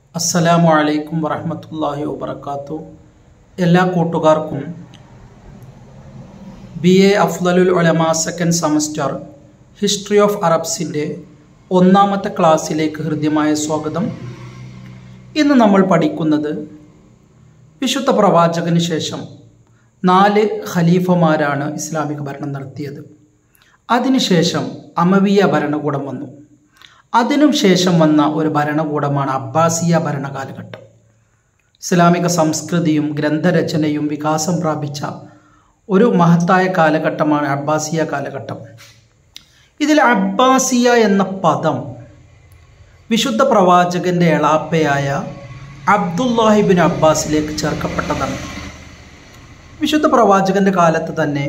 അസ്സലാമു അലൈക്കും വറഹമത്തല്ലാഹി വബർക്കാത്തു എല്ലാ കൂട്ടുകാർക്കും ബി എ അഫ്ലലുൽ ഉലമ സെക്കൻഡ് സെമസ്റ്റർ ഹിസ്റ്ററി ഓഫ് അറബ്സിൻ്റെ ഒന്നാമത്തെ ക്ലാസ്സിലേക്ക് ഹൃദ്യമായ സ്വാഗതം ഇന്ന് നമ്മൾ പഠിക്കുന്നത് വിശുദ്ധ പ്രവാചകന് ശേഷം നാല് ഖലീഫമാരാണ് ഇസ്ലാമിക ഭരണം നടത്തിയത് അതിനുശേഷം അമവിയ ഭരണകൂടം വന്നു അതിനും ശേഷം വന്ന ഒരു ഭരണകൂടമാണ് അബ്ബാസിയ ഭരണകാലഘട്ടം ഇസ്ലാമിക സംസ്കൃതിയും ഗ്രന്ഥരചനയും വികാസം പ്രാപിച്ച ഒരു മഹത്തായ കാലഘട്ടമാണ് അബ്ബാസിയ കാലഘട്ടം ഇതിൽ അബ്ബാസിയ എന്ന പദം വിശുദ്ധ പ്രവാചകന്റെ എളാപ്പയായ അബ്ദുല്ലാഹിബിൻ അബ്ബാസിലേക്ക് ചേർക്കപ്പെട്ടതാണ് വിശുദ്ധ പ്രവാചകന്റെ കാലത്ത് തന്നെ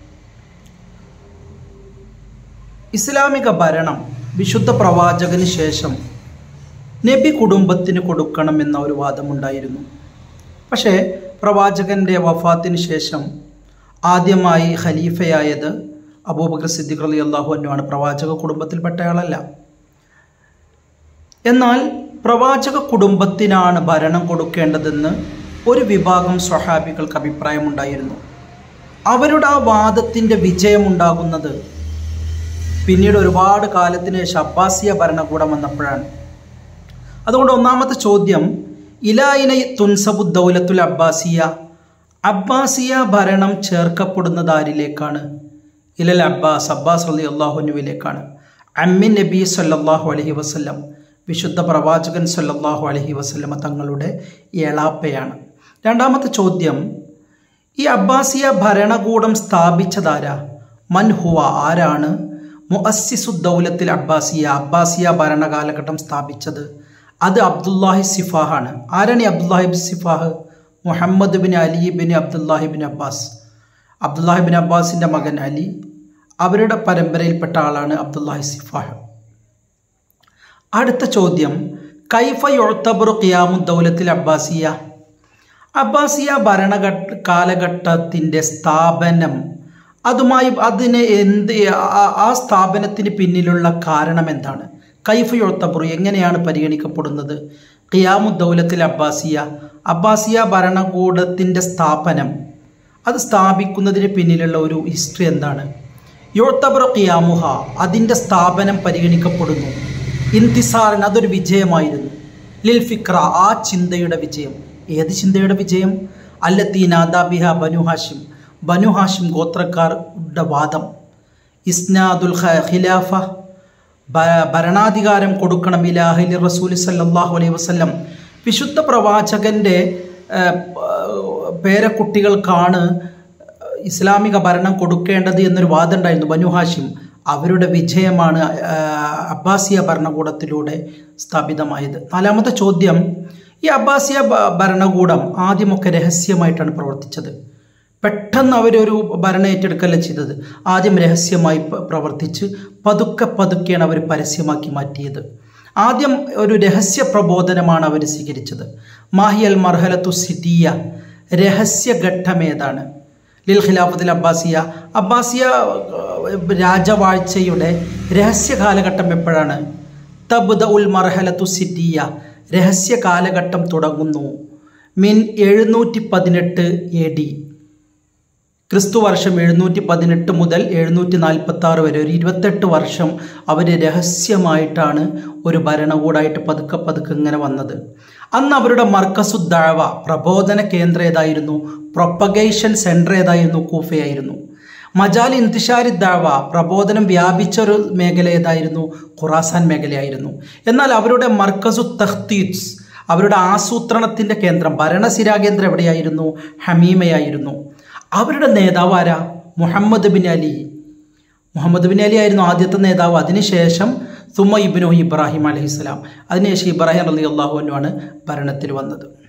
ഇസ്ലാമിക ഭരണം വിശുദ്ധ പ്രവാചകന് ശേഷം നബി കുടുംബത്തിന് കൊടുക്കണമെന്ന ഒരു വാദമുണ്ടായിരുന്നു പക്ഷേ പ്രവാചകന്റെ വഫാത്തിന് ശേഷം ആദ്യമായി ഖലീഫയായത് അബൂബക്കർ സിദ്ദിഖ് അലി അള്ളാഹു ആണ് പ്രവാചക കുടുംബത്തിൽപ്പെട്ടയാളല്ല എന്നാൽ പ്രവാചക കുടുംബത്തിനാണ് ഭരണം കൊടുക്കേണ്ടതെന്ന് ഒരു വിഭാഗം സ്വഹാബികൾക്ക് അഭിപ്രായമുണ്ടായിരുന്നു അവരുടെ ആ വാദത്തിൻ്റെ വിജയമുണ്ടാകുന്നത് പിന്നീട് ഒരുപാട് കാലത്തിന് ശേഷം അബ്ബാസിയ ഭരണകൂടം വന്നപ്പോഴാണ് അതുകൊണ്ട് ഒന്നാമത്തെ ചോദ്യം ഇലായിന തുൻസബു ദൗലത്തുൽ അബ്ബാസിയ അബ്ബാസിയ ഭരണം ചേർക്കപ്പെടുന്നത് ആരിലേക്കാണ് ഇലൽ അബ്ബാസ് അബ്ബാസ് അലി അള്ളാഹുനുവിലേക്കാണ് അമ്മിൻ നബി സല്ലാഹു അലഹി വസ്ല്ലം വിശുദ്ധ പ്രവാചകൻ സല്ലാഹു അലഹി വസ്ല്ലമ തങ്ങളുടെ എളാപ്പയാണ് രണ്ടാമത്തെ ചോദ്യം ഈ അബ്ബാസിയ ഭരണകൂടം സ്ഥാപിച്ചതാരാ മൻഹുവ ആരാണ് മുഅസ്സിസു ദൗലത്തിൽ അബ്ബാസിയ അബ്ബാസിയ ഭരണകാലഘട്ടം സ്ഥാപിച്ചത് അത് അബ്ദുല്ലാഹി സിഫാഹാണ് ആരാണ് ഈ Abdullahi Saffah Muhammad bin Ali bin Abdullahi bin Abbas Abdullahi bin അബ്ബാസിൻ്റെ മകൻ അലി അവരുടെ പരമ്പരയിൽപ്പെട്ട ആളാണ് അബ്ദുല്ലാഹി സിഫാഹ് അടുത്ത ചോദ്യം കൈഫ യൊഴത്തബറു ഖിയാമു ദൗലത്തിൽ അബ്ബാസിയ അബ്ബാസിയ ഭരണഘട്ട കാലഘട്ടത്തിൻ്റെ സ്ഥാപനം അതുമായി അതിന് എന്ത് ആ സ്ഥാപനത്തിന് പിന്നിലുള്ള കാരണം എന്താണ് കൈഫ് യൊഴത്തബറു എങ്ങനെയാണ് പരിഗണിക്കപ്പെടുന്നത് ഖിയാമു ദൗലത്തിൽ അബ്ബാസിയ അബ്ബാസിയ ഭരണകൂടത്തിൻ്റെ സ്ഥാപനം അത് സ്ഥാപിക്കുന്നതിന് പിന്നിലുള്ള ഒരു ഹിസ്റ്ററി എന്താണ് യോത്തബറ ഖിയാമുഹ അതിൻ്റെ സ്ഥാപനം പരിഗണിക്കപ്പെടുന്നു ഇന്തിസാറിന് അതൊരു വിജയമായിരുന്നു ലിൽ ഫിക്ര ആ ചിന്തയുടെ വിജയം ഏത് ചിന്തയുടെ വിജയം അല്ലത്തീനാദാബിഹ ബനു ഹാഷിം ബനു ഹാഷിം ഗോത്രക്കാരുടെ വാദം ഇസ്നാദുൽ ഖിലാഫ ഭരണാധികാരം കൊടുക്കണം ഇലാഹലി റസൂൽ സല്ലാഹു അലൈഹി വസ്ലം വിശുദ്ധ പ്രവാചകൻ്റെ പേരക്കുട്ടികൾക്കാണ് ഇസ്ലാമിക ഭരണം കൊടുക്കേണ്ടത് എന്നൊരു വാദം ഉണ്ടായിരുന്നു ബനു ഹാഷിം അവരുടെ വിജയമാണ് അബ്ബാസിയ ഭരണകൂടത്തിലൂടെ സ്ഥാപിതമായത് നാലാമത്തെ ചോദ്യം ഈ അബ്ബാസിയ ഭരണകൂടം ആദ്യമൊക്കെ രഹസ്യമായിട്ടാണ് പ്രവർത്തിച്ചത് പെട്ടെന്ന് അവരൊരു ഭരണം ഏറ്റെടുക്കല്ല ചെയ്തത് ആദ്യം രഹസ്യമായി പ്രവർത്തിച്ച് പതുക്കെ പതുക്കെയാണ് അവർ പരസ്യമാക്കി മാറ്റിയത് ആദ്യം ഒരു രഹസ്യ പ്രബോധനമാണ് അവർ സ്വീകരിച്ചത് മാഹിയൽ മർഹലത്തു സിദിയ രഹസ്യഘട്ടം ഏതാണ് ലിൽ ഖിലാഫത്തിൽ അബ്ബാസിയ അബ്ബാസിയ രാജവാഴ്ചയുടെ രഹസ്യ കാലഘട്ടം എപ്പോഴാണ് തബ്ദ ഉൽ മർഹലത്തു സിദിയ രഹസ്യ കാലഘട്ടം തുടങ്ങുന്നു മിൻ എഴുന്നൂറ്റി പതിനെട്ട് എ ഡി ക്രിസ്തു വർഷം എഴുന്നൂറ്റി പതിനെട്ട് മുതൽ എഴുന്നൂറ്റി നാൽപ്പത്തി ആറ് വരെ ഒരു ഇരുപത്തെട്ട് വർഷം അവർ രഹസ്യമായിട്ടാണ് ഒരു ഭരണകൂടമായിട്ട് പതുക്കെ പതുക്കെ ഇങ്ങനെ വന്നത് അന്ന് അവരുടെ മർക്കസുദ്ദാവ പ്രബോധന കേന്ദ്രം ഏതായിരുന്നു പ്രൊപ്പഗേഷൻ സെൻറ്റർ ഏതായിരുന്നു കൂഫയായിരുന്നു മജാൽ ഇന്തിഷാരി ദാവ പ്രബോധനം വ്യാപിച്ചൊരു മേഖല ഏതായിരുന്നു ഖുറാസാൻ മേഖലയായിരുന്നു എന്നാൽ അവരുടെ മർക്കസു തഖ്തീസ് അവരുടെ ആസൂത്രണത്തിൻ്റെ കേന്ദ്രം ഭരണസിരാകേന്ദ്രം എവിടെയായിരുന്നു ഹമീമയായിരുന്നു അവരുടെ നേതാവ് ആരാ Muhammad bin Ali Muhammad bin Ali ആയിരുന്നു ആദ്യത്തെ നേതാവ് അതിനുശേഷം സുമ ഇബിനു ഇബ്രാഹിം അലഹിസ്ലാം അതിനുശേഷം ഇബ്രാഹിം അലി അള്ളാഹുവിനുമാണ് ഭരണത്തിൽ വന്നത്